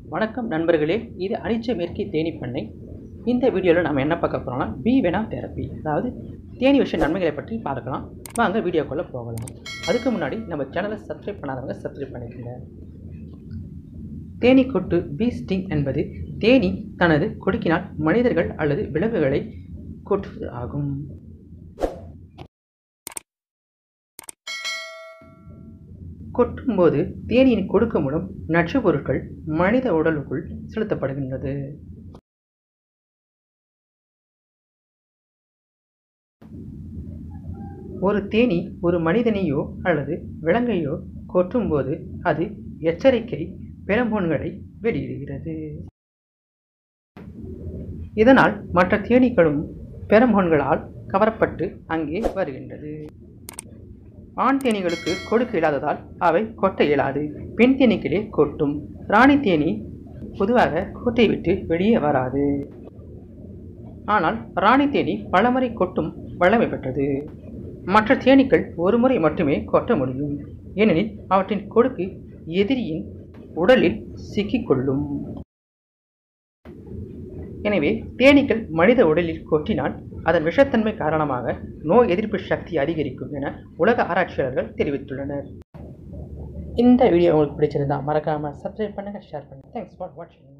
வணக்கம் நண்பர்களே இது அனிச்ச மேற்கி தேனி பண்ணை இந்த வீடியோவில் நம்ம என்ன பார்க்க போகிறோம்னா பி வெனா தெரப்பி அதாவது தேனி விஷய நன்மைகளை பற்றி பார்க்கலாம் வாங்க வீடியோக்குள்ளே போகலாம் அதுக்கு முன்னாடி நம்ம சேனலை சப்ஸ்கிரைப் பண்ணாதவங்க சப்ஸ்கிரைப் பண்ணிக்கோங்க தேனி கொட்டு பி ஸ்டிங் என்பது தேனி தனது கொடுக்கினால் மனிதர்கள் அல்லது விலங்குகளை கொட்டுவது ஆகும் கொட்டும்போது தேனியின் கொடுக்கு மூலம் நச்சுப் பொருட்கள் மனித உடலுக்குள் செலுத்தப்படுகின்றது ஒரு தேனி ஒரு மனிதனையோ அல்லது விலங்கையோ கொட்டும்போது அது எச்சரிக்கை பெரம்போன்களை வெளியிடுகிறது இதனால் மற்ற தேனீக்களும் பெரம்போன்களால் கவரப்பட்டு அங்கே வருகின்றது ஆண் தேனீகளுக்கு கொடுக்கு இல்லாததால் அவை கொட்ட இயலாது பெண் தேனீக்களே கொட்டும் ராணி தேனி பொதுவாக கூட்டை விட்டு வெளியே வராது ஆனால் ராணி தேனி பலமுறை கொட்டும் வல்லமை பெற்றது மற்ற தேனீக்கள் ஒரு முறை மட்டுமே கொட்ட முடியும் ஏனெனில் அவற்றின் கொடுக்கு எதிரியின் உடலில் சிக்கிக்கொள்ளும் எனவே தேனீக்கள் மனித உடலில் கொட்டினால் அதன் விஷத்தன்மை காரணமாக நோய் எதிர்ப்பு சக்தி அதிகரிக்கும் என உலக ஆராய்ச்சியாளர்கள் தெரிவித்துள்ளனர் இந்த வீடியோ உங்களுக்கு பிடிச்சிருந்தா மறக்காமல் சப்ஸ்கிரைப் பண்ணுங்கள் ஷேர் பண்ணுங்கள் தேங்க்ஸ் ஃபார் வாட்சிங்